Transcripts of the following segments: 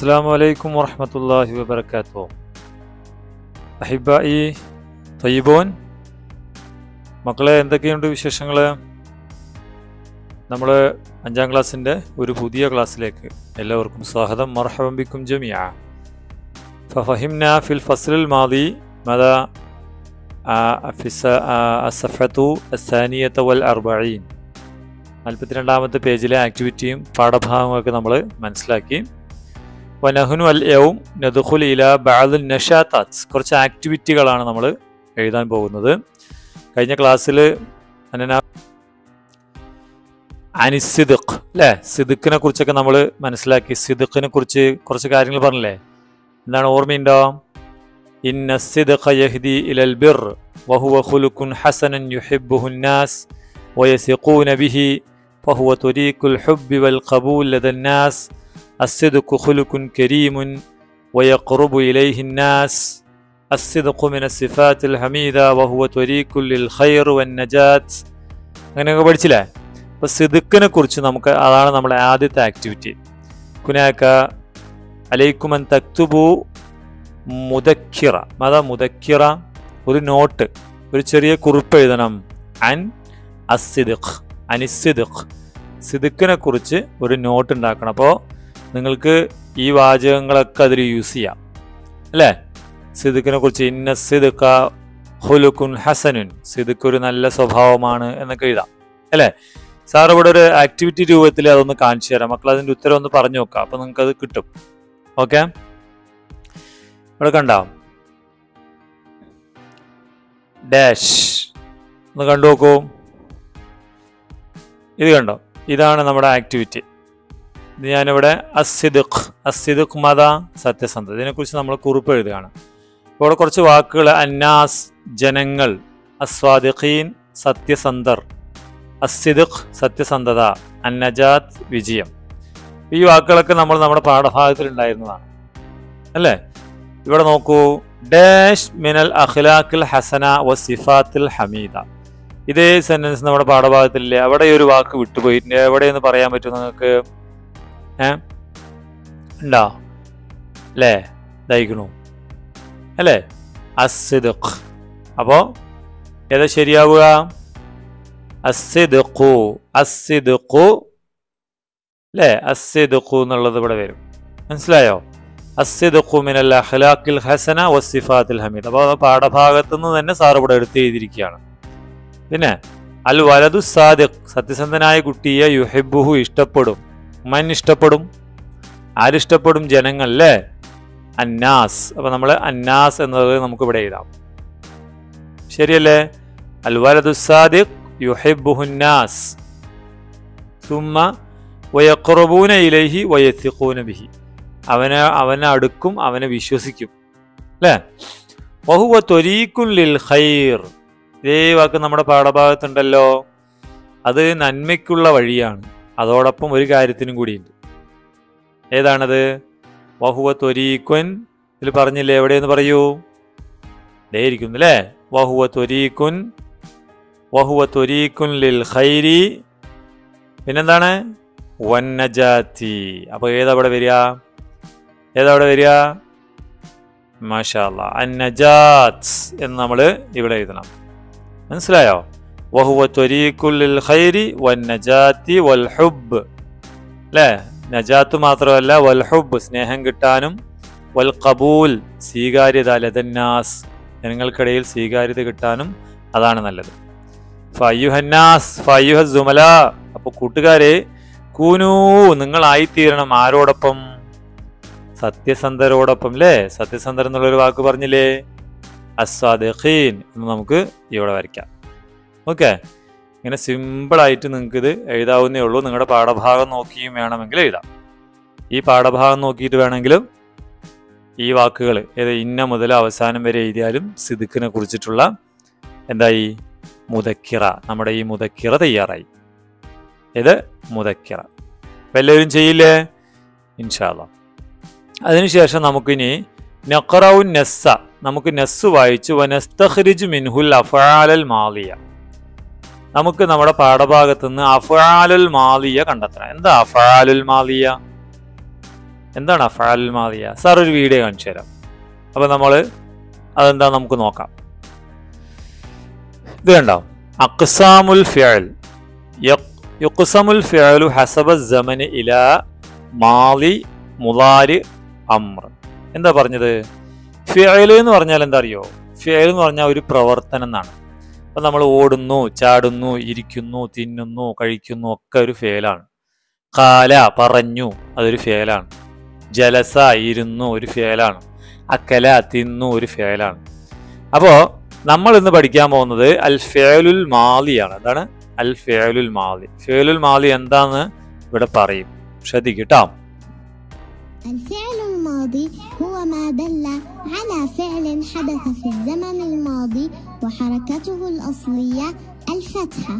അസ്സാം വലൈക്കും വറഹമത്തല്ലാഹി വബർക്കാത്തു അഹിബായി തയ്യബോൻ മക്കളെ എന്തൊക്കെയുണ്ട് വിശേഷങ്ങൾ നമ്മൾ അഞ്ചാം ക്ലാസ്സിൻ്റെ ഒരു പുതിയ ക്ലാസ്സിലേക്ക് എല്ലാവർക്കും സ്വാഗതം മർഹബിക്കും ജമിയ ഫഹിംന ഫിൽ ഫസ്ലിൽ മാതി മത അസഫത്തു അസാനിയത്ത് വൽ അർബീൻ നാൽപ്പത്തിരണ്ടാമത്തെ പേജിലെ ആക്ടിവിറ്റിയും പാഠഭാഗങ്ങളൊക്കെ നമ്മൾ മനസ്സിലാക്കി വനഹുനു അൽ യവും നദുഖുൽ ഇല ബാദുൽ നഷാത്താത്ത് കുറച്ച് ആക്ടിവിറ്റികളാണ് നമ്മൾ എഴുതാൻ പോകുന്നത് കഴിഞ്ഞ ക്ലാസ്സിൽ അനന അനിസിദുഖ് അല്ലേ സിദുക്കിനെ കുറിച്ചൊക്കെ നമ്മൾ മനസ്സിലാക്കി സിദുക്കിനെ കുറിച്ച് കുറച്ച് കാര്യങ്ങൾ പറഞ്ഞില്ലേ എന്താണ് ഓർമ്മയുണ്ടോ ഇന്ന സിദഖ യഹ്ദി ഇലൽ ബിർ വഹുവ ഖുലുഖുൻ ഹസനൻ യുഹിബ്ബുഹു الناس ويثقون به فهو طريق الحب والقبول لدى الناس الصدق خلق كريم ويقرب إليه الناس الصدق من الصفات الحميدة وهو طريق للخير والنجاة അങ്ങനെയൊക്കെ പഠിച്ചില്ലേ അപ്പൊ സിദുക്കിനെ കുറിച്ച് നമുക്ക് അതാണ് നമ്മുടെ ആദ്യത്തെ ആക്ടിവിറ്റി കുനാക്ക അലൈക്കുമൻ തക്തുബു മുദക്കിറ മത മുദക്കിറ ഒരു നോട്ട് ഒരു ചെറിയ കുറിപ്പ് എഴുതണം അൻ അസിദുഖ് അനിസിദുഖ് സിദുക്കിനെ കുറിച്ച് ഒരു നോട്ട് ഉണ്ടാക്കണം അപ്പോൾ നിങ്ങൾക്ക് ഈ വാചകങ്ങളൊക്കെ അതിൽ യൂസ് ചെയ്യാം അല്ലേ സിദുക്കിനെ കുറിച്ച് ഇന്ന സിദുക്ക ഹുലുക്കുൻ ഹസനുൻ സിദുക്ക് ഒരു നല്ല സ്വഭാവമാണ് എന്നൊക്കെ എഴുതാം അല്ലേ സാർ ഇവിടെ ഒരു ആക്ടിവിറ്റി രൂപത്തിൽ അതൊന്ന് കാണിച്ചു തരാം മക്കൾ അതിന്റെ ഉത്തരം ഒന്ന് പറഞ്ഞു നോക്കാം അപ്പൊ നിങ്ങൾക്ക് അത് കിട്ടും ഓക്കെ ഇവിടെ കണ്ടാവും ഡാഷ് ഒന്ന് കണ്ടു നോക്കൂ ഇത് കണ്ടോ ഇതാണ് നമ്മുടെ ആക്ടിവിറ്റി ഇത് ഞാനിവിടെ അസിദുഖ് അസിദുഖ് മത സത്യസന്ധത ഇതിനെക്കുറിച്ച് നമ്മൾ കുറിപ്പ് എഴുതുകയാണ് അപ്പോൾ ഇവിടെ കുറച്ച് വാക്കുകൾ അന്നാസ് ജനങ്ങൾ അസ്വാദിഖീൻ സത്യസന്ധർ അസിദുഖ് സത്യസന്ധത അന്നജാത്ത് വിജയം ഈ വാക്കുകളൊക്കെ നമ്മൾ നമ്മുടെ പാഠഭാഗത്തിൽ ഉണ്ടായിരുന്നതാണ് അല്ലേ ഇവിടെ നോക്കൂ ഡാഷ് മിനൽ അഖ്ലാഖിൽ ഹസന വ സിഫാത്തിൽ ഹമീദ ഇതേ സെന്റൻസ് നമ്മുടെ പാഠഭാഗത്തില്ലേ അവിടെ ഒരു വാക്ക് വിട്ടുപോയിട്ടുണ്ട് എവിടെയെന്ന് പറയാൻ പറ്റും നിങ്ങൾക്ക് ഏ ഉണ്ടോ അല്ലേ ദഹിക്കണു അല്ലേ അസിദുഖ് അപ്പോ ഏതാ ശരിയാവുക അസിദുഖു അസിദുഖു അല്ലേ അസിദുഖു എന്നുള്ളത് ഇവിടെ വരും മനസ്സിലായോ അസിദുഖു മിനൽ അഖ്ലാഖിൽ ഹസന വസിഫാത്തിൽ ഹമീദ് അപ്പോൾ പാഠഭാഗത്തു നിന്ന് തന്നെ സാർ ഇവിടെ എടുത്ത് എഴുതിയിരിക്കുകയാണ് പിന്നെ അൽ വലതു സാദിഖ് സത്യസന്ധനായ കുട്ടിയെ യുഹിബുഹു ഇഷ്ടപ്പെടും മൻ ഇഷ്ടപ്പെടും ആരിഷ്ടപ്പെടും ജനങ്ങൾ അല്ലേ അന്നാസ് അപ്പൊ നമ്മൾ അന്നാസ് എന്നത് നമുക്ക് ഇവിടെ എഴുതാം ശരിയല്ലേ അൽ വലതു സാദിഖ് യുഹിബുഹുന്നാസ് സുമ്മ വയക്കുറബൂന ഇലൈഹി വയത്തിഖൂന ബിഹി അവനെ അവനെ അടുക്കും അവനെ വിശ്വസിക്കും അല്ലേ വഹുവ ത്വരീക്കുൻ ലിൽ ഖൈർ ഇതേ വാക്ക് നമ്മുടെ പാഠഭാഗത്തുണ്ടല്ലോ അത് നന്മയ്ക്കുള്ള വഴിയാണ് അതോടൊപ്പം ഒരു കാര്യത്തിനും കൂടിയുണ്ട് ഏതാണത് വഹുവ ത്വരീക്കുൻ ഇതിൽ പറഞ്ഞില്ലേ എവിടെയെന്ന് പറയൂ ദേ ഇരിക്കുന്നു അല്ലേ വഹുവ ത്വരീക്കുൻ വഹുവ ത്വരീക്കുൻ ലിൽ ഖൈരി പിന്നെന്താണ് വന്നജാത്തി അപ്പൊ ഏതവിടെ വരിക ഏതവിടെ വരിക മാഷാ അന്നജാത്ത് എന്ന് നമ്മൾ ഇവിടെ എഴുതണം മനസ്സിലായോ വഹുവ ത്വരീക്കുല്ലിൽ ഖൈരി വന്നജാത്തി വൽ ഹുബ് അല്ലേ നജാത്ത് മാത്രമല്ല വൽ ഹുബ് സ്നേഹം കിട്ടാനും വൽ കബൂൽ സ്വീകാര്യത ലതന്നാസ് ജനങ്ങൾക്കിടയിൽ സ്വീകാര്യത കിട്ടാനും അതാണ് നല്ലത് ഫയ്യുഹന്നാസ് ഫയ്യുഹ സുമല അപ്പൊ കൂട്ടുകാരെ കൂനൂ നിങ്ങളായിത്തീരണം ആരോടൊപ്പം സത്യസന്ധരോടൊപ്പം അല്ലേ സത്യസന്ധർ എന്നുള്ളൊരു വാക്ക് പറഞ്ഞില്ലേ അസ്വാദീൻ എന്ന് നമുക്ക് ഇവിടെ വരയ്ക്കാം ഓക്കെ ഇങ്ങനെ സിമ്പിളായിട്ട് നിങ്ങൾക്ക് ഇത് എഴുതാവുന്നേ ഉള്ളൂ നിങ്ങളുടെ പാഠഭാഗം നോക്കിയും വേണമെങ്കിൽ എഴുതാം ഈ പാഠഭാഗം നോക്കിയിട്ട് വേണമെങ്കിലും ഈ വാക്കുകൾ ഏത് ഇന്ന മുതൽ അവസാനം വരെ എഴുതിയാലും സിദുക്കിനെ കുറിച്ചിട്ടുള്ള എന്തായി മുതക്കിറ നമ്മുടെ ഈ മുതക്കിറ തയ്യാറായി ഇത് മുതക്കിറ അപ്പം എല്ലാവരും ചെയ്യില്ലേ ഇൻഷാല്ല അതിനുശേഷം നമുക്കിനി നഖറൌൻ നെസ്സ നമുക്ക് നെസ് വായിച്ചു വനസ്തഖ്രിജ് മിൻഹുൽ അഫാലൽ മാലിയ നമുക്ക് നമ്മുടെ പാഠഭാഗത്ത് നിന്ന് അഫാലുൽ മാലിയ കണ്ടെത്തണം എന്താ അഫാലുൽ മാലിയ എന്താണ് അഫാൽ മാതിയ സാർ ഒരു വീഡിയോ കാണിച്ചു തരാം അപ്പോൾ നമ്മൾ അതെന്താ നമുക്ക് നോക്കാം ഇത് കണ്ടോ അക്സാമുൽ ഫിയൽ യുക്സമുൽ ഫിയലു ഹസബ സമന് ഇല മാലി മുലാരി അമ്ര എന്താ പറഞ്ഞത് ഫിയൽ എന്ന് പറഞ്ഞാൽ എന്താ അറിയോ ഫിയൽ എന്ന് പറഞ്ഞാൽ ഒരു പ്രവർത്തനം എന്നാണ് അപ്പം നമ്മൾ ഓടുന്നു ചാടുന്നു ഇരിക്കുന്നു തിന്നുന്നു കഴിക്കുന്നു ഒക്കെ ഒരു ഫേലാണ് കാല പറഞ്ഞു അതൊരു ഫേലാണ് ജലസ ഇരുന്നു ഒരു ഫേലാണ് അക്കല തിന്നു ഒരു ഫേലാണ് അപ്പോൾ നമ്മൾ ഇന്ന് പഠിക്കാൻ പോകുന്നത് അൽ ഫേലുൽ മാലിയാണ് എന്താണ് അൽ ഫേലുൽ മാലി ഫേലുൽ മാലി എന്താന്ന് ഇവിടെ പറയും ശ്രദ്ധിക്കട്ടോ الفعل الماضي هو ما دل على فعل حدث في الزمن الماضي وحركته الأصلية الفتحة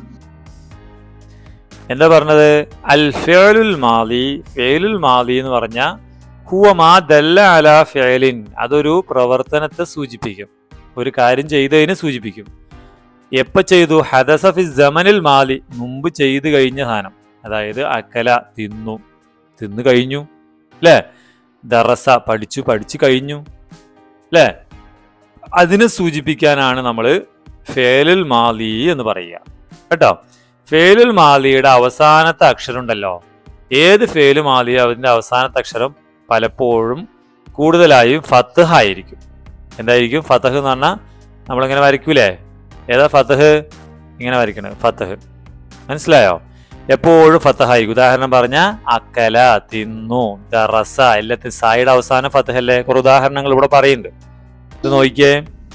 എന്താ പറഞ്ഞത് അൽ ഫേലുൽ മാലി ഫേലുൽ മാലി എന്ന് പറഞ്ഞ ഹുവ മാ ദല്ല അല ഫേലിൻ അതൊരു പ്രവർത്തനത്തെ സൂചിപ്പിക്കും ഒരു കാര്യം ചെയ്തതിനെ സൂചിപ്പിക്കും എപ്പോ ചെയ്തു ഹദസ ഫി ജമനിൽ മാലി മുമ്പ് ചെയ്തു കഴിഞ്ഞ സാധനം അതായത് അക്കല തിന്നു തിന്നു കഴിഞ്ഞു അല്ലേ ദറസ പഠിച്ചു പഠിച്ചു കഴിഞ്ഞു അല്ലേ അതിനെ സൂചിപ്പിക്കാനാണ് നമ്മൾ ഫേലുൽ മാലി എന്ന് പറയുക കേട്ടോ ഫേലുൽ മാലിയുടെ അവസാനത്തെ അക്ഷരം ഉണ്ടല്ലോ ഏത് ഫേലു മാലി അതിന്റെ അവസാനത്തെ അക്ഷരം പലപ്പോഴും കൂടുതലായും ഫത്തഹ് ആയിരിക്കും എന്തായിരിക്കും ഫത്തഹ് എന്ന് പറഞ്ഞാൽ നമ്മളിങ്ങനെ വരയ്ക്കൂലേ ഏതാ ഫത്തഹ് ഇങ്ങനെ വരയ്ക്കണത് ഫത്തഹ് മനസ്സിലായോ എപ്പോഴും ഫത്തഹായി ഉദാഹരണം പറഞ്ഞ അക്കല തിന്നു ദറസ എല്ലാത്തിനും സായുടെ അവസാനം ഫത്തഹല്ലേ കുറെ ഉദാഹരണങ്ങൾ ഇവിടെ പറയുന്നുണ്ട് ഇത് നോക്കിയേ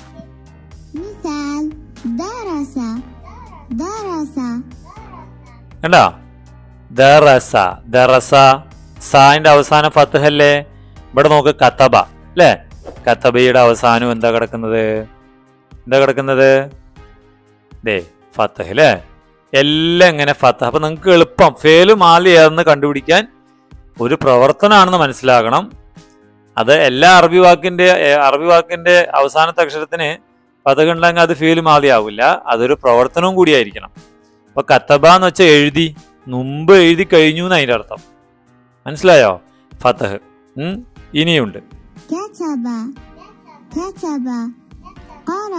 مثال درس درس കണ്ടാ ദറസ ദറസ സാന്റെ അവസാനം ഫത്തഹല്ലേ ഇവിടെ നോക്ക് കത്തബ അല്ലേ കത്തബയുടെ അവസാനം എന്താ കിടക്കുന്നത് എന്താ കിടക്കുന്നത് ദേ ഫത്തഹ് അല്ലേ എല്ലാം ഇങ്ങനെ ഫത്തഹ് അപ്പൊ നിങ്ങൾക്ക് എളുപ്പം ഫേല് മാലി ഏതെന്ന് കണ്ടുപിടിക്കാൻ ഒരു പ്രവർത്തനമാണെന്ന് മനസ്സിലാകണം അത് എല്ലാ അറബി വാക്കിന്റെ ഏ, അറബി വാക്കിന്റെ അവസാനത്തെ അക്ഷരത്തിന് ഫതഹ് ഉണ്ടെങ്കിൽ അത് ഫേല് മാലി ആവില്ല അതൊരു പ്രവർത്തനവും കൂടിയായിരിക്കണം അപ്പൊ കത്തബ എന്ന് വെച്ചാൽ എഴുതി മുമ്പ് എഴുതി കഴിഞ്ഞു എന്ന് അതിന്റെ അർത്ഥം മനസ്സിലായോ ഫത്തഹ് ഉം ഇനിയുണ്ട് كتب كتب قرأ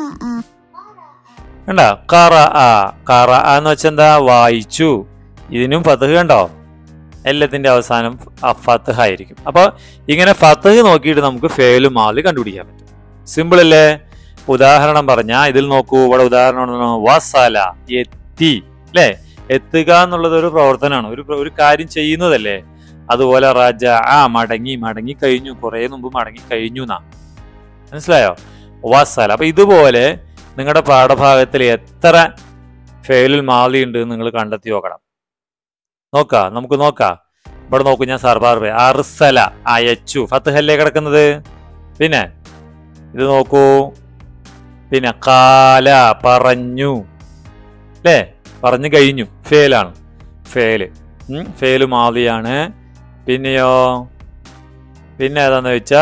കണ്ട കറ ആ കറ എന്ന് വെച്ചാൽ എന്താ വായിച്ചു ഇതിനും ഫത്തഹ് കണ്ടോ എല്ലാത്തിന്റെ അവസാനം അ- ഫത്തഹ് ആയിരിക്കും അപ്പൊ ഇങ്ങനെ ഫത്തഹ് നോക്കിയിട്ട് നമുക്ക് ഫേലും മാല് കണ്ടുപിടിക്കാൻ പറ്റും സിമ്പിൾ അല്ലേ ഉദാഹരണം പറഞ്ഞ ഇതിൽ നോക്കൂ ഇവിടെ ഉദാഹരണം ഉണ്ടല്ലോ. വസല എത്തി അല്ലേ എത്തുക എന്നുള്ളത് ഒരു പ്രവർത്തനമാണ് ഒരു പ്ര- ഒരു കാര്യം ചെയ്യുന്നതല്ലേ അതുപോലെ റജ ആ മടങ്ങി മടങ്ങി കഴിഞ്ഞു കുറെ മുമ്പ് മടങ്ങി കഴിഞ്ഞു എന്നാ മനസ്സിലായോ വസല അപ്പൊ ഇതുപോലെ നിങ്ങളുടെ പാഠഭാഗത്തിൽ എത്ര ഫെയിലിൽ മാലി ഉണ്ട് നിങ്ങൾ കണ്ടെത്തി നോക്കണം നോക്കാ നമുക്ക് നോക്കാം ഇവിടെ നോക്കൂ ഞാൻ സാർ പാർവേ അർസല അയച്ചു ഫത്തഹല്ലേ കിടക്കുന്നത് പിന്നെ ഇത് നോക്കൂ പിന്നെ കാല പറഞ്ഞു അല്ലേ പറഞ്ഞു കഴിഞ്ഞു ഫേലാണ് ഫേല് ഫേല് മാലിയാണ് പിന്നെയോ പിന്നെ ഏതാന്ന് വെച്ചാ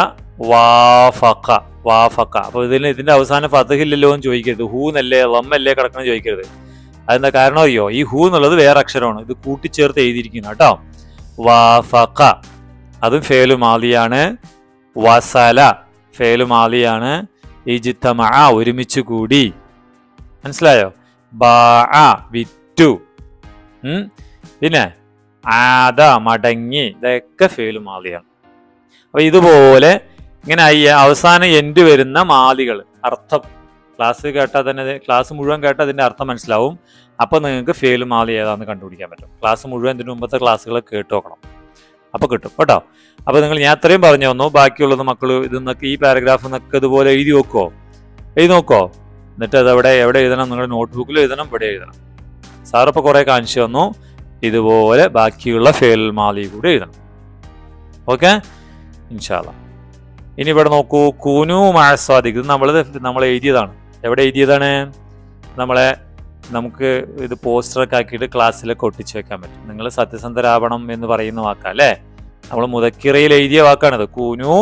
വാഫക്ക വാഫക്ക അപ്പൊ ഇതിന് ഇതിന്റെ അവസാനം ഫതഹില്ലല്ലോ എന്ന് ചോദിക്കരുത് ഹൂ എന്നല്ലേ ലമ്മല്ലേ കിടക്കണം ചോദിക്കരുത് അതെന്താ കാരണം അറിയോ ഈ ഹൂ എന്നുള്ളത് വേറെ അക്ഷരമാണ് ഇത് കൂട്ടിച്ചേർത്ത് എഴുതിയിരിക്കുന്നു കേട്ടോ വാഫക്ക അതും ഫേലു മാലിയാണ് വസല ഫേലു മാലിയാണ് ഇജിത്തമ ഒരുമിച്ച് കൂടി മനസ്സിലായോ ബാ വിറ്റു ഉം പിന്നെ ആദ മടങ്ങി ഇതൊക്കെ ഫേലു മാലിയാണ് അപ്പൊ ഇതുപോലെ ഇങ്ങനെ ഈ അവസാനം എൻഡ് വരുന്ന മാലികൾ അർത്ഥം ക്ലാസ് കേട്ടാൽ തന്നെ ഇത് ക്ലാസ് മുഴുവൻ കേട്ടാൽ അതിന്റെ അർത്ഥം മനസ്സിലാവും അപ്പൊ നിങ്ങൾക്ക് ഫെയിൽ മാലി ഏതാന്ന് കണ്ടുപിടിക്കാൻ പറ്റും ക്ലാസ് മുഴുവൻ ഇതിന് മുമ്പത്തെ ക്ലാസ്സുകൾ കേട്ട് നോക്കണം അപ്പൊ കിട്ടും കേട്ടോ അപ്പൊ നിങ്ങൾ ഞാൻ അത്രയും പറഞ്ഞു തന്നു ബാക്കിയുള്ളത് മക്കൾ ഇതെന്നൊക്കെ ഈ പാരഗ്രാഫ് എന്നൊക്കെ ഇതുപോലെ എഴുതി നോക്കോ എഴുതി നോക്കോ എന്നിട്ട് അത് എവിടെ എവിടെ എഴുതണം നിങ്ങളുടെ നോട്ട്ബുക്കിൽ എഴുതണം ഇവിടെ എഴുതണം സാറിപ്പോൾ കുറെ കാണിച്ചു തന്നു ഇതുപോലെ ബാക്കിയുള്ള ഫെയിൽ മാലി കൂടി എഴുതണം ഓക്കെ ഇൻഷാല്ല ഇനി ഇവിടെ നോക്കൂ കൂനു മാസാദിക് ഇത് നമ്മൾ നമ്മൾ എഴുതിയതാണ് എവിടെ എഴുതിയതാണ് നമ്മളെ നമുക്ക് ഇത് പോസ്റ്ററൊക്കെ ആക്കിയിട്ട് ക്ലാസ്സിലൊക്കെ ഒട്ടിച്ച് വെക്കാൻ പറ്റും നിങ്ങൾ സത്യസന്ധരാവണം എന്ന് പറയുന്ന വാക്കാ അല്ലേ നമ്മൾ മുതക്കിറയിൽ എഴുതിയ വാക്കാണിത് കൂനു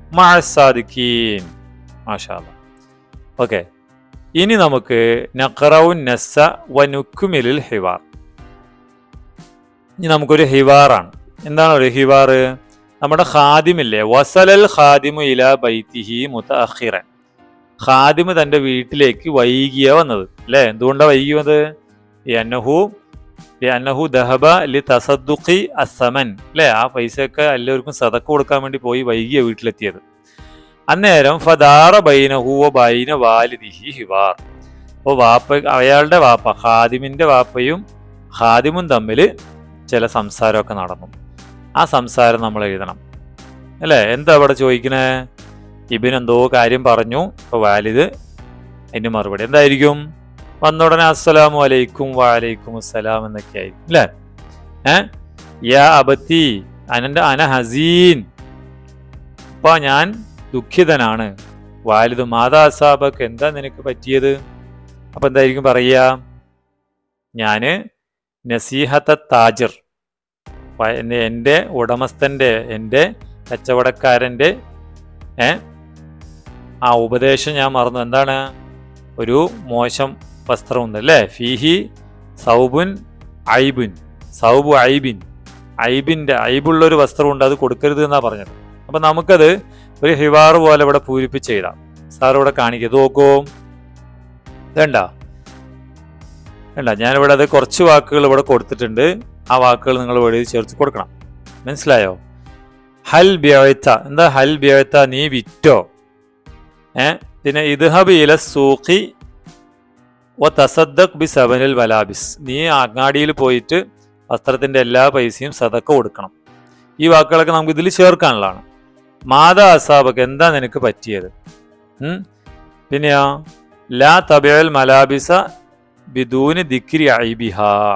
മാസാദിക്കീൻ മാഷാല്ല ഓക്കെ ഇനി നമുക്ക് നഖറൌൻ നസ്സ വനുക്കുമിലിൽ ഹിവാർ ഇനി നമുക്കൊരു ഹിവാറാണ് എന്താണ് ഒരു ഹിവാർ നമ്മുടെ ഖാദിമില്ലേ വസലൽ ഖാദിമു ഇല ബൈത്തിഹി മുത്തഅഖിറൻ ഖാദിമ് തന്റെ വീട്ടിലേക്ക് വൈകിയ വന്നത് അല്ലേ എന്തുകൊണ്ടാ വൈകി വന്നത് അന്നഹു അന്നഹു ദഹബ ലി തസദ്ദുഖി അസമൻ അല്ലേ ആ പൈസയൊക്കെ എല്ലാവർക്കും സതക്ക് കൊടുക്കാൻ വേണ്ടി പോയി വൈകിയ വീട്ടിലെത്തിയത് അന്നേരം ഫദാറ ബൈനഹു വ ബൈന വാലിദിഹി ഹിവാർ അപ്പോൾ വാപ്പ അയാളുടെ വാപ്പ ഖാദിമിന്റെ വാപ്പയും ഖാദിമും തമ്മിൽ ചില സംസാരമൊക്കെ നടന്നു ആ സംസാരം നമ്മൾ എഴുതണം അല്ലേ എന്താ അവിടെ ചോദിക്കണേ ഇബിൻ എന്തോ കാര്യം പറഞ്ഞു ഇപ്പോൾ വാലിദ് അതിന് മറുപടി എന്തായിരിക്കും വന്ന ഉടനെ അസ്സലാമു അലൈക്കും വാലൈക്കും അസ്സലാം എന്നൊക്കെ ആയിരിക്കും അല്ലേ ഏ യാ അബത്തി അനന്റെ അന ഹസീൻ അപ്പൊ ഞാൻ ദുഃഖിതനാണ് വാലിദ് മാതാ അസാബക്ക് എന്താ നിനക്ക് പറ്റിയത് അപ്പൊ എന്തായിരിക്കും പറയാ ഞാന് നസീഹത്ത താജിർ പ- എന്നെ- എൻ്റെ ഉടമസ്ഥന്റെ എൻ്റെ കച്ചവടക്കാരൻ്റെ ഏ ആ ഉപദേശം ഞാൻ മറന്നു എന്താണ് ഒരു മോശം വസ്ത്രമുണ്ട് അല്ലേ ഫീഹി സൗബുൻ ഐബുൻ സൗബു ഐബിൻ ഐബിന്റെ ഐബുള്ള ഒരു വസ്ത്രമുണ്ട് അത് കൊടുക്കരുത് എന്നാ പറഞ്ഞത് അപ്പൊ നമുക്കത് ഒരു ഹിവാർ പോലെ ഇവിടെ പൂരിപ്പിച്ച് എഴുതാം സാർ ഇവിടെ കാണിക്കുക ഇത് നോക്കൂ വേണ്ട വേണ്ട ഞാനിവിടെ അത് കുറച്ച് വാക്കുകൾ ഇവിടെ കൊടുത്തിട്ടുണ്ട് ആ വാക്കുകൾ നിങ്ങൾ എഴുതി ചേർത്ത് കൊടുക്കണം മനസ്സിലായോ ഹൽ ബിയത്ത എന്താ ഹൽ ബിയത്ത നീ വിറ്റോ ഏ പിന്നെ ഇദ്ഹബ് ഇല സൂഖി വ തസദ്ദഖ് ബി സബനിൽ വലാബിസ് നീ അങ്ങാടിയിൽ പോയിട്ട് വസ്ത്രത്തിന്റെ എല്ലാ പൈസയും സതക്ക കൊടുക്കണം ഈ വാക്കുകളൊക്കെ നമുക്ക് ഇതിൽ ചേർക്കാനുള്ളതാണ് മാതാ അസാബക്ക് എന്താ നിനക്ക് പറ്റിയത് ഉം? പിന്നെയോ ലാ തബിയൽ മലാബിസ ബിദൂന് ദിക്രി ഐബിഹ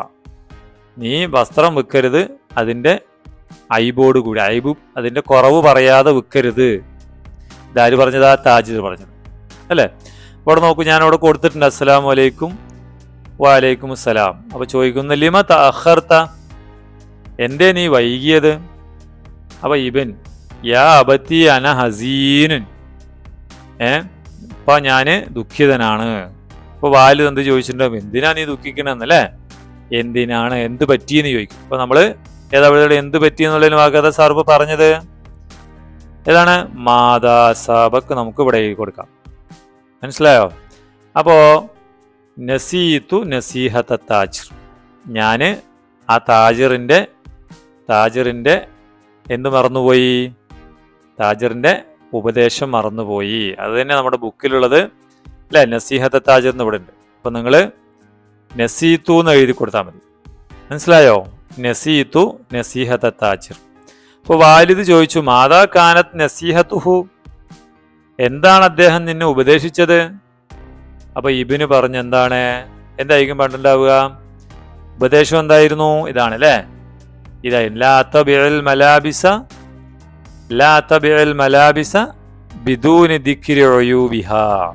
നീ വസ്ത്രം വിൽക്കരുത് അതിന്റെ ഐബോട് കൂടി ഐബ് അതിന്റെ കുറവ് പറയാതെ വിൽക്കരുത് ഇതാര് പറഞ്ഞതാ താജിദ് പറഞ്ഞത് അല്ലേ ഇവിടെ നോക്കൂ ഞാൻ അവിടെ കൊടുത്തിട്ടുണ്ട് അസ്സലാമു അലൈക്കും വാലൈക്കും അസ്സലാം അപ്പൊ ചോദിക്കുന്ന ലിമ തഅഖർത എന്തേ നീ വൈകിയത് അപ്പൊ ഇബൻ യാ അബത്തി അന ഹസീനുൻ ഏ അപ്പൊ ഞാന് ദുഃഖിതനാണ് അപ്പൊ വാലിദ് എന്ത് ചോദിച്ചിട്ടുണ്ടാവും എന്തിനാ നീ ദുഃഖിക്കണെന്നല്ലേ എന്തിനാണ് എന്ത് പറ്റിയെന്ന് ചോദിക്കും അപ്പൊ നമ്മള് ഏതാ ഇവിടെ എന്ത് പറ്റിയെന്നുള്ളതിന് വാക്കത സാർ ഇപ്പൊ പറഞ്ഞത് ഏതാണ് മാതാ സാബക്ക് നമുക്ക് ഇവിടെ എഴുതി കൊടുക്കാം മനസ്സിലായോ അപ്പോ നസീത്തു നസീഹത്ത താജിർ ഞാന് ആ താജിറിന്റെ താജിറിന്റെ എന്ത് മറന്നുപോയി താജിറിന്റെ ഉപദേശം മറന്നുപോയി അത് തന്നെ നമ്മുടെ ബുക്കിലുള്ളത് അല്ലെ നസീഹത്ത താജിർ എന്ന് ഇവിടെ ഉണ്ട് അപ്പൊ നിങ്ങള് നസീത്തു എന്ന് എഴുതി കൊടുത്താൽ മതി മനസ്സിലായോ നസീത്തു നസീഹത്ത താജിർ അപ്പൊ വാലിദ് ചോദിച്ചു മാതാ കാനത്ത് നസീഹത്തുഹു എന്താണ് അദ്ദേഹം നിന്നെ ഉപദേശിച്ചത് അപ്പൊ ഇബിന് പറഞ്ഞ എന്താണ് എന്തായിരിക്കും പണ്ടുണ്ടാവുക ഉപദേശം എന്തായിരുന്നു ഇതാണ് അല്ലേ ഇതായിരുന്നു ലാ തബിഅൽ മലാബിസ ലാ തബിഅൽ മലാബിസ ബിദൂനി ദിക്രി ഉയൂബിഹ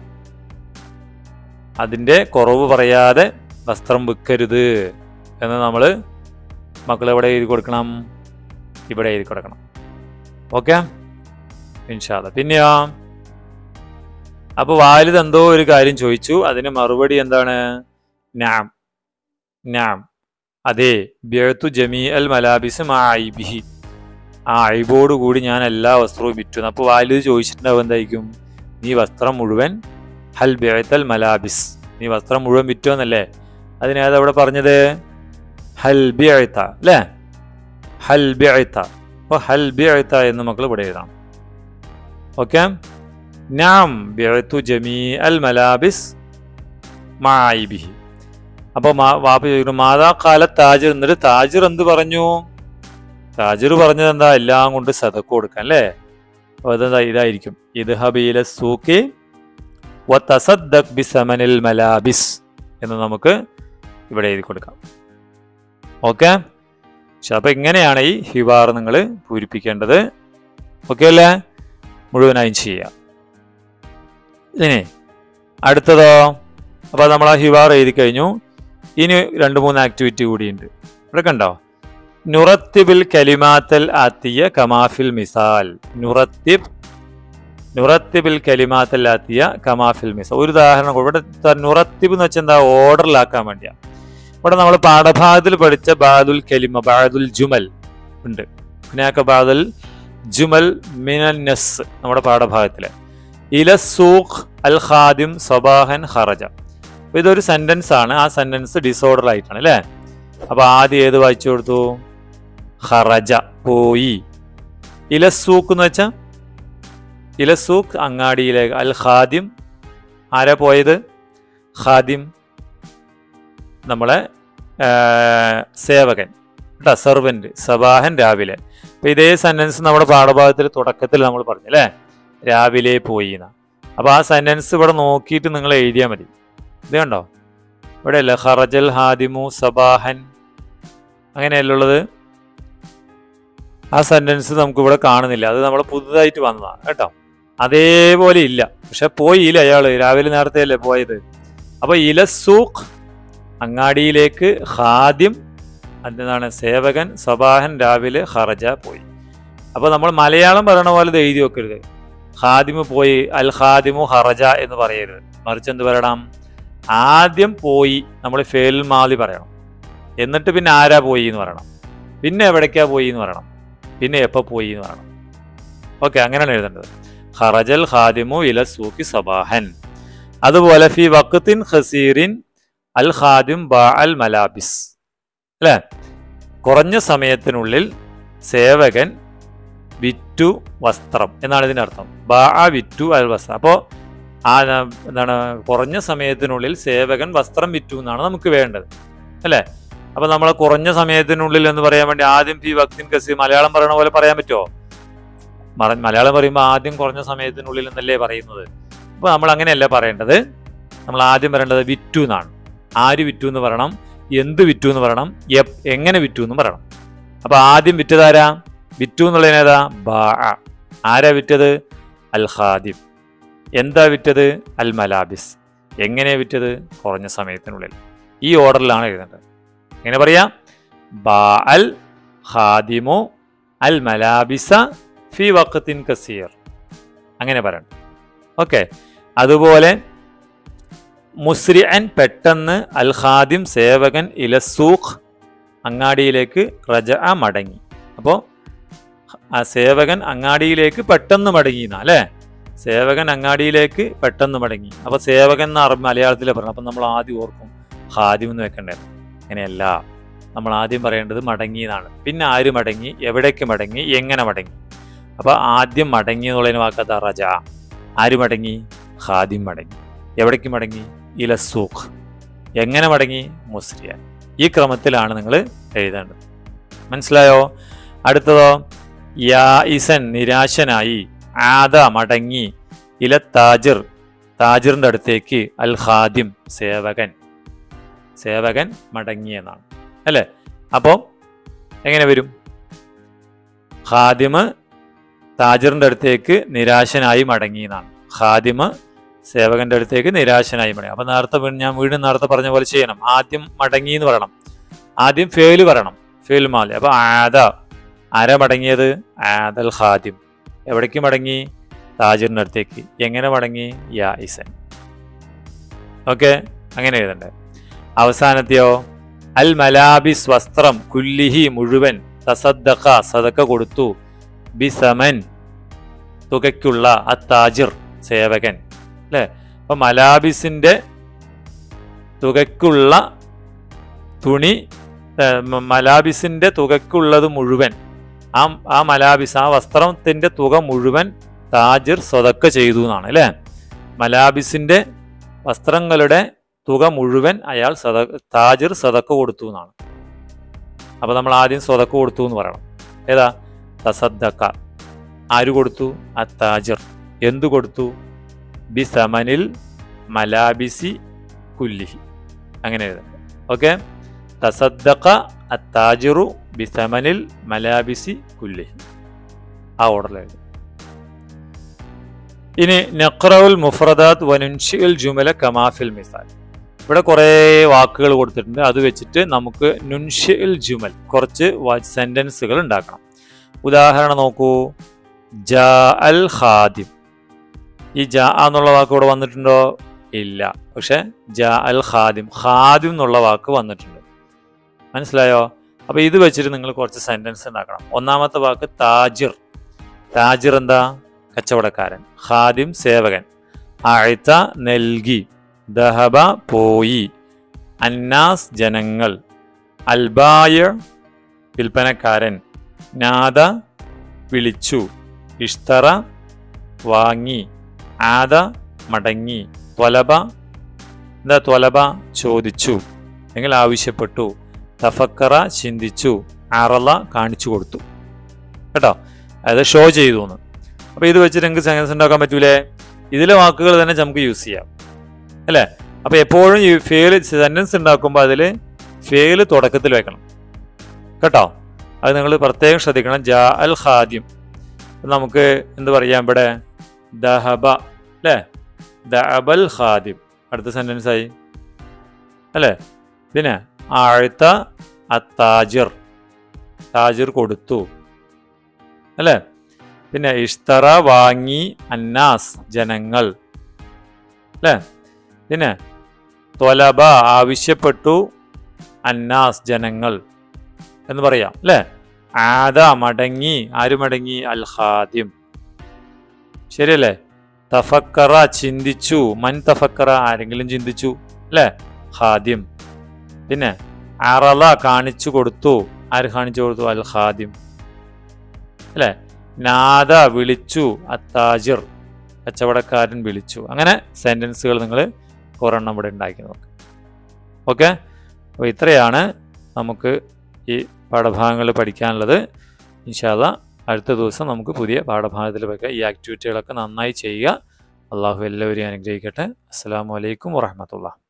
അതിന്റെ കുറവ് പറയാതെ വസ്ത്രം വിൽക്കരുത് എന്ന് നമ്മൾ മക്കൾ എവിടെ എഴുതി കൊടുക്കണം ഇവിടെ എഴുതി കൊടുക്കണം ഓക്കെ ഇൻഷാല്ല പിന്നെയോ അപ്പൊ വാലിദ് എന്തോ ഒരു കാര്യം ചോദിച്ചു അതിന് മറുപടി എന്താണ് നാം നാം അതെ ബിയത്തു ജമീ അൽ മലാബിസ് മാ ഐബിഹി ആ ഐബോട് കൂടി ഞാൻ എല്ലാ വസ്ത്രവും വിറ്റു അപ്പൊ വാലിദ് ചോദിച്ചിട്ടുണ്ടാവും എന്തായിരിക്കും നീ വസ്ത്രം മുഴുവൻ ഹൽ ബിയത്തൽ മലാബിസ് നീ വസ്ത്രം മുഴുവൻ വിറ്റോ എന്നല്ലേ അതിനേതാ ഇവിടെ പറഞ്ഞത് ഹൽ ബിയത്ത അല്ലേ ഹൽ ബിയത്ത അപ്പൊ ഹൽ ബിയത്ത എന്ന് മക്കൾ ഇവിടെ എഴുതാം ഓക്കെ നാം ബിഅത്തു ജമീ അൽ മലാബിസ് മായിബിഹി അപ്പൊ വാപ്പ ചോദിക്കുന്നു മാതാ കാല താജിർ എന്നിട്ട് താജിർ എന്ത് പറഞ്ഞു താജിർ പറഞ്ഞത് എന്താ എല്ലാം കൊണ്ട് സതക്ക് കൊടുക്കാൻ അല്ലേ അപ്പൊ അതെന്താ ഇതായിരിക്കും ഇത് ഹബീല സൂക്കി വതസദ്ദഖ് ബിസമനിൽ മലാബിസ് എന്ന് നമുക്ക് ഇവിടെ എഴുതി കൊടുക്കാം ഓക്കെ പക്ഷെ അപ്പൊ ഇങ്ങനെയാണ് ഈ ഹിവാർ നിങ്ങൾ പൂരിപ്പിക്കേണ്ടത് ഓക്കെ അല്ലേ മുഴുവനായും ചെയ്യാം ഇനി അടുത്തതോ അപ്പൊ നമ്മൾ ആ ഹിവാർ എഴുതി കഴിഞ്ഞു ഇനി രണ്ട് മൂന്ന് ആക്ടിവിറ്റി കൂടിയുണ്ട് ഇവിടെ കണ്ടോ നുറത്തിബിൽ കലിമാത്തൽ ആത്തിയ കമാഫിൽ മിസാൽ നുറത്തിബ് നുറത്തിബിൽ കലിമാത്തൽ ആത്തിയ കമാഫിൽ മിസാൽ ഒരു ഉദാഹരണം കൂടെ. ഇവിടെ ത- നുറത്തിബ് എന്ന് വെച്ചാൽ എന്താ ഓർഡറിലാക്കാൻ വേണ്ടിയാ ഇവിടെ നമ്മൾ പാഠഭാഗത്തിൽ പഠിച്ച ബാദുൽ കലിമ ബാദുൽ ജുമൽ ഉണ്ട് ഹുനാക്ക ബാദുൽ ജുമൽ മിനന്നസ് നമ്മുടെ പാഠഭാഗത്തിലെ ഇല സൂഖ് അൽ ഖാദിം സബാഹൻ ഖറജ അപ്പൊ ഇതൊരു സെന്റൻസ് ആണ് ആ സെന്റൻസ് ഡിസോർഡർ ആയിട്ടാണ് അല്ലേ അപ്പൊ ആദ്യം ഏത് വായിച്ചു കൊടുത്തു ഖറജ പോയി ഇലസൂക്ക് എന്ന് വെച്ചാ ഇലസൂക്ക് അങ്ങാടിയിലേക്ക് അൽ ഖാദിം ആരാ പോയത് ഖാദിം നമ്മളെ ആ, സേവകൻ കേട്ടോ സെർവൻറ്റ് സബാഹൻ രാവിലെ അപ്പൊ ഇതേ സെന്റൻസ് നമ്മുടെ പാഠഭാഗത്തിൽ തുടക്കത്തിൽ നമ്മൾ പറഞ്ഞു അല്ലേ രാവിലെ പോയി എന്ന അപ്പൊ ആ സെന്റൻസ് ഇവിടെ നോക്കിയിട്ട് നിങ്ങൾ എഴുതിയാൽ മതി ഇത് കണ്ടോ ഇവിടെ അല്ലേ ഖറജൽ ഹാദിമു സബാഹൻ അങ്ങനെയല്ലേ ഉള്ളത് ആ സെന്റൻസ് നമുക്ക് ഇവിടെ കാണുന്നില്ല അത് നമ്മൾ പുതുതായിട്ട് വന്നതാണ് കേട്ടോ അതേപോലെ ഇല്ല പക്ഷെ പോയില്ല അയാള് രാവിലെ നേരത്തെ അല്ലേ പോയത് അപ്പൊ ഇലസൂഖ് അങ്ങാടിയിലേക്ക് ഖാദ്യം എന്താണ് സേവകൻ സബാഹൻ രാവിലെ ഖറജ പോയി അപ്പൊ നമ്മൾ മലയാളം പറയണ പോലെ ഇത് എഴുതി വെക്കരുത് ഖാദിമു പോയി അൽ ഖാദിമു ഹറജ എന്ന് പറയരുത് മറിച്ച് എന്ത് പറയണം ആദ്യം പോയി നമ്മൾ ഫേൽ മാതി പറയണം എന്നിട്ട് പിന്നെ ആരാ പോയി എന്ന് പറയണം പിന്നെ എവിടേക്കാ പോയി എന്ന് പറയണം പിന്നെ എപ്പോൾ പോയി എന്ന് പറയണം ഓക്കെ അങ്ങനെയാണ് എഴുതേണ്ടത് ഖറജൽ ഖാദിമു ഇല സൂക്കി സബാഹൻ അതുപോലെ ഫി വക്കത്തിൻ ഖസീറിൻ അൽ ഖാദിം ബാ അൽ മലാബിസ് അല്ലേ കുറഞ്ഞ സമയത്തിനുള്ളിൽ സേവകൻ വിറ്റു വസ്ത്രം എന്നാണ് ഇതിനർത്ഥം ബാ ആ വിറ്റു അൽ വസ്ത്രം അപ്പോൾ ആ ന- എന്താണ് കുറഞ്ഞ സമയത്തിനുള്ളിൽ സേവകൻ വസ്ത്രം വിറ്റു എന്നാണ് നമുക്ക് വേണ്ടത് അല്ലേ അപ്പൊ നമ്മൾ കുറഞ്ഞ സമയത്തിനുള്ളിൽ എന്ന് പറയാൻ വേണ്ടി ആദ്യം ഫി വക്തിൻ കസി മലയാളം പറയണ പോലെ പറയാൻ പറ്റുമോ മറ- മലയാളം പറയുമ്പോൾ ആദ്യം കുറഞ്ഞ സമയത്തിനുള്ളിൽ എന്നല്ലേ പറയുന്നത് അപ്പൊ നമ്മൾ അങ്ങനെയല്ല പറയേണ്ടത് നമ്മൾ ആദ്യം പറയേണ്ടത് വിറ്റു എന്നാണ് ആര് വിറ്റു എന്ന് പറയണം എന്ത് വിറ്റു എന്ന് പറയണം എപ്- എങ്ങനെ വിറ്റു എന്ന് പറയണം അപ്പൊ ആദ്യം വിറ്റതാരാ വിറ്റു എന്നുള്ളതിനേതാ ബാ ആരാ വിറ്റത് അൽ ഖാദിം എന്താ വിറ്റത് അൽ മലാബിസ് എങ്ങനെ വിറ്റത് കുറഞ്ഞ സമയത്തിനുള്ളിൽ ഈ ഓർഡറിലാണ് എഴുതേണ്ടത് എങ്ങനെ പറയാ ബാ അൽ ഖാദിമു അൽ മലാബിസ ഫി വക്കത്തിൻ കസീർ അങ്ങനെ പറയണം ഓക്കെ അതുപോലെ മുസ്രിഅൻ പെട്ടെന്ന് അൽ ഖാദിം സേവകൻ ഇലസൂഖ് അങ്ങാടിയിലേക്ക് റജ മടങ്ങി അപ്പോൾ ആ സേവകൻ അങ്ങാടിയിലേക്ക് പെട്ടെന്ന് മടങ്ങി എന്നാ അല്ലേ സേവകൻ അങ്ങാടിയിലേക്ക് പെട്ടെന്ന് മടങ്ങി അപ്പൊ സേവകൻ എന്ന് അറബ് മലയാളത്തിലെ പറഞ്ഞു അപ്പൊ നമ്മൾ ആദ്യം ഓർക്കും ഖാദിം എന്ന് വെക്കണ്ടത് അങ്ങനെയല്ല നമ്മൾ ആദ്യം പറയേണ്ടത് മടങ്ങി എന്നാണ് പിന്നെ ആര് മടങ്ങി എവിടേക്ക് മടങ്ങി എങ്ങനെ മടങ്ങി അപ്പൊ ആദ്യം മടങ്ങി എന്നുള്ളതിന് വാക്കത്ത റജ ആര് മടങ്ങി ഖാദിം മടങ്ങി എവിടേക്ക് മടങ്ങി ഇലസൂഖ് എങ്ങനെ മടങ്ങി മുസ്ലിയാൻ ഈ ക്രമത്തിലാണ് നിങ്ങൾ എഴുതേണ്ടത് മനസ്സിലായോ അടുത്തതോ യായിസൻ നിരാശനായി ആദ മടങ്ങി ഇല താജിർ താജിറിന്റെ അടുത്തേക്ക് അൽ ഖാദിം സേവകൻ സേവകൻ മടങ്ങി എന്നാണ് അല്ലേ അപ്പോൾ എങ്ങനെ വരും ഖാദിമ് താജിറിന്റെ അടുത്തേക്ക് നിരാശനായി മടങ്ങി എന്നാണ് ഖാദിമ് സേവകന്റെ അടുത്തേക്ക് നിരാശനായി മടങ്ങി അപ്പൊ നേരത്തെ വീ- ഞാൻ വീണ്ടും നേരത്തെ പറഞ്ഞ പോലെ ചെയ്യണം ആദ്യം മടങ്ങി എന്ന് പറയണം ആദ്യം ഫേല് പറയണം ഫേൽ മാലി അപ്പൊ ആദ ആരാ മടങ്ങിയത് ആദൽ ഖാദിം എവിടേക്ക് മടങ്ങി താജിറിന്റെ അടുത്തേക്ക് എങ്ങനെ മടങ്ങി യാ ഇസൻ ഓക്കെ അങ്ങനെ എഴുതണ്ടേ അവസാനത്തെയോ അൽ മലാബിസ് വസ്ത്രം കുല്ലിഹി മുഴുവൻ തസദ്ദഖ സദക്ക കൊടുത്തു ബിസമൻ തുകയ്ക്കുള്ള ആ താജിർ സേവകൻ അല്ലേ അപ്പൊ മലാബിസിന്റെ തുകയ്ക്കുള്ള തുണി ഏ, മ- മലാബിസിന്റെ തുകയ്ക്കുള്ളത് മുഴുവൻ ആ ആ മലാബിസ് ആ വസ്ത്രത്തിന്റെ തുക മുഴുവൻ താജിർ സ്വതക്ക ചെയ്തു എന്നാണ് അല്ലേ മലാബിസിന്റെ വസ്ത്രങ്ങളുടെ തുക മുഴുവൻ അയാൾ സദ താജിർ സദക്ക കൊടുത്തു എന്നാണ് അപ്പൊ നമ്മൾ ആദ്യം സ്വതക്ക കൊടുത്തു എന്ന് പറയണം ഏതാ തസദ്ദക്ക ആര് കൊടുത്തു ആ താജിർ എന്തു കൊടുത്തു ബി സമനിൽ മലാബിസി കുല്ലിഹി അങ്ങനെ എഴുതാം ഓക്കെ തസദ്ദഖ അത്താജിറു ബിസമനിൽ മലാബിസി കുല്ലിഹി ആ ഓർഡറിൽ ഇനി നഖ്റവുൽ മുഫ്രദാത്ത് വനുൻഷിൽ ജുമല കമാഫിൽ മിസാൽ ഇവിടെ കുറേ വാക്കുകൾ കൊടുത്തിട്ടുണ്ട് അത് വെച്ചിട്ട് നമുക്ക് നുൻഷിൽ ജുമൽ കുറച്ച് സെന്റൻസുകൾ ഉണ്ടാക്കണം ഉദാഹരണം നോക്കൂ ജാ അൽ ഖാദിം ഈ ജാ എന്നുള്ള വാക്ക് ഇവിടെ വന്നിട്ടുണ്ടോ ഇല്ല പക്ഷെ ജാ അൽ ഖാദിം ഖാദിം എന്നുള്ള വാക്ക് വന്നിട്ടുണ്ട് മനസ്സിലായോ അപ്പൊ ഇത് വെച്ചിട്ട് നിങ്ങൾ കുറച്ച് സെന്റൻസ് ഉണ്ടാക്കണം ഒന്നാമത്തെ വാക്ക് താജിർ താജിർ എന്താ കച്ചവടക്കാരൻ ഖാദിം സേവകൻ ആഴ്ത്ത നൽകി ദഹബ പോയി അന്നാസ് ജനങ്ങൾ അൽബായ വിൽപ്പനക്കാരൻ നാദ വിളിച്ചു ഇഷ്തറ വാങ്ങി ആദ മടങ്ങി ത്വലബ എന്താ ത്വലബ ചോദിച്ചു അല്ലെങ്കിൽ ആവശ്യപ്പെട്ടു തഫക്കറ ചിന്തിച്ചു അറള കാണിച്ചു കൊടുത്തു കേട്ടോ അത് ഷോ ചെയ്തു എന്ന് അപ്പൊ ഇത് വെച്ചിട്ട് നിങ്ങൾക്ക് സെൻസ് ഉണ്ടാക്കാൻ പറ്റൂലേ ഇതിലെ വാക്കുകൾ തന്നെ നമുക്ക് യൂസ് ചെയ്യാം അല്ലേ അപ്പൊ എപ്പോഴും ഈ ഫെയിൽ സെന്റൻസ് ഉണ്ടാക്കുമ്പോൾ അതിൽ ഫെയിൽ തുടക്കത്തിൽ വെക്കണം കേട്ടോ അത് നിങ്ങൾ പ്രത്യേകം ശ്രദ്ധിക്കണം ജാ അൽ ഖാദ്യം നമുക്ക് എന്ത് പറയാം ഇവിടെ ദഹബ അല്ലേ ദഅബൽ ഖാദിം അടുത്ത സെന്റൻസ് ആയി അല്ലേ പിന്നെ ആഴ്ത്ത അത്താജിർ താജിർ കൊടുത്തു അല്ലേ പിന്നെ ഇഷ്തറ വാങ്ങി അന്നാസ് ജനങ്ങൾ അല്ലേ പിന്നെ ത്വലബ ആവശ്യപ്പെട്ടു അന്നാസ് ജനങ്ങൾ എന്ന് പറയാം അല്ലേ ആദ മടങ്ങി ആര് മടങ്ങി അൽ ഖാദിം ശരിയല്ലേ തഫക്കറ ചിന്തിച്ചു മൻ തഫക്കറ ആരെങ്കിലും ചിന്തിച്ചു അല്ലേ ഖാദിം പിന്നെ അറള കാണിച്ചു കൊടുത്തു ആര് കാണിച്ചു കൊടുത്തു അൽ ഖാദിം അല്ലേ നാദ വിളിച്ചു അത്താജിർ കച്ചവടക്കാരൻ വിളിച്ചു അങ്ങനെ സെന്റൻസുകൾ നിങ്ങൾ ഒരെണ്ണം ഇവിടെ ഉണ്ടാക്കി നോക്കുക ഓക്കെ അപ്പോൾ ഇത്രയാണ് നമുക്ക് ഈ പാഠഭാഗങ്ങൾ പഠിക്കാനുള്ളത് ഇൻഷാല്ല അടുത്ത ദിവസം നമുക്ക് പുതിയ പാഠഭാഗത്തിൽ വെക്കാം ഈ ആക്ടിവിറ്റികളൊക്കെ നന്നായി ചെയ്യുക അള്ളാഹു എല്ലാവരെയും അനുഗ്രഹിക്കട്ടെ അസ്സാം വലൈക്കും വാഹമത്തുള്ള